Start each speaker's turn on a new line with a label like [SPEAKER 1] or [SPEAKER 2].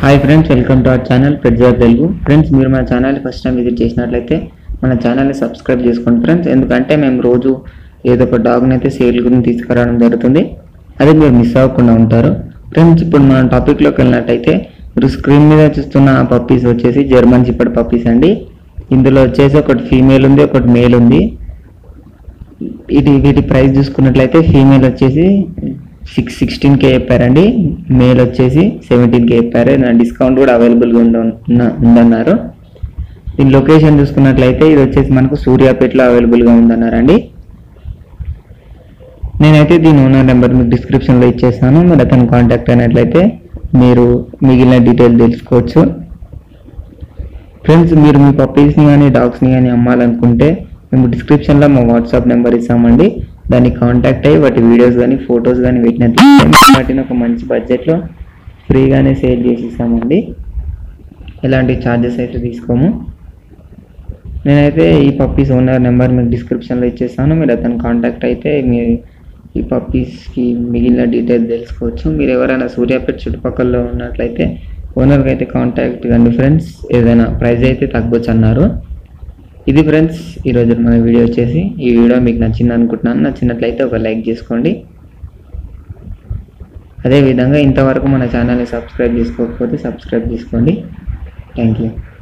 [SPEAKER 1] hi friends welcome to our channel పెడ్జార్ Telugu friends మీరు మన ఛానల్ ఫస్ట్ టైం విజిట్ చేసినట్లయితే మన ఛానల్ని సబ్స్క్రైబ్ చేసుకోండి ఫ్రెండ్స్ ఎందుకంటే మేము రోజు ఏదో ఒక డాగ్ని అయితే సేల్ గురించి తీసుకురావడం జరుగుతుంది అది మీరు మిస్ అవ్వకుండా ఉంటారు ఫ్రెండ్స్ ఇప్పుడు మన టాపిక్లోకి వెళ్ళినట్టయితే మీరు స్క్రీన్ మీద చూస్తున్న పప్పీస్ వచ్చేసి జర్మన్ చిప్పటి పప్పీస్ అండి ఇందులో వచ్చేసి ఒకటి ఫీమేల్ ఉంది ఒకటి మేల్ ఉంది ఇది వీటి ప్రైస్ చూసుకున్నట్లయితే ఫీమేల్ వచ్చేసి సిక్స్ సిక్స్టీన్ కే చెప్పారండి మేల్ వచ్చేసి సెవెంటీన్ కే చెప్పారు నా డిస్కౌంట్ కూడా అవైలబుల్గా ఉంద ఉన్న- ఉందన్నారు దీని లొకేషన్ చూసుకున్నట్లయితే ఇది వచ్చేసి మనకు సూర్యాపేటలో అవైలబుల్గా ఉందన్నారండి నేనైతే దీని ఓనర్ నెంబర్ మీకు డిస్క్రిప్షన్లో ఇచ్చేస్తాను మీరు అతను కాంటాక్ట్ అయినట్లయితే మీరు మిగిలిన డీటెయిల్ తెలుసుకోవచ్చు ఫ్రెండ్స్ మీరు మీ పప్పీస్ని కానీ డాగ్స్ని కానీ అమ్మాలనుకుంటే మేము డిస్క్రిప్షన్లో మా వాట్సాప్ నెంబర్ ఇస్తామండి దాన్ని కాంటాక్ట్ అయ్యి వాటి వీడియోస్ కానీ ఫొటోస్ కానీ పెట్టినట్లయితే మేము వాటిని ఒక మంచి బడ్జెట్లో ఫ్రీగానే సేల్ చేసి ఇస్తామండి ఎలాంటి ఛార్జెస్ అయితే తీసుకోము నేనైతే ఈ పప్పీస్ ఓనర్ నెంబర్ మీకు డిస్క్రిప్షన్లో ఇచ్చేస్తాను మీరు అతను కాంటాక్ట్ అయితే మీ ఈ పప్పీస్కి మిగిలిన డీటెయిల్స్ తెలుసుకోవచ్చు మీరు ఎవరైనా సూర్యాపేట చుట్టుపక్కల ఉన్నట్లయితే ఓనర్కి అయితే కాంటాక్ట్ కండి ఫ్రెండ్స్ ఏదైనా ప్రైస్ అయితే తగ్గొచ్చు అన్నారు ఇది ఫ్రెండ్స్ ఈరోజు మన వీడియో వచ్చేసి ఈ వీడియో మీకు నచ్చింది అనుకుంటున్నాను నచ్చినట్లయితే ఒక లైక్ చేసుకోండి అదేవిధంగా ఇంతవరకు మన ఛానల్ని సబ్స్క్రైబ్ చేసుకోకపోతే సబ్స్క్రైబ్ చేసుకోండి థ్యాంక్ యూ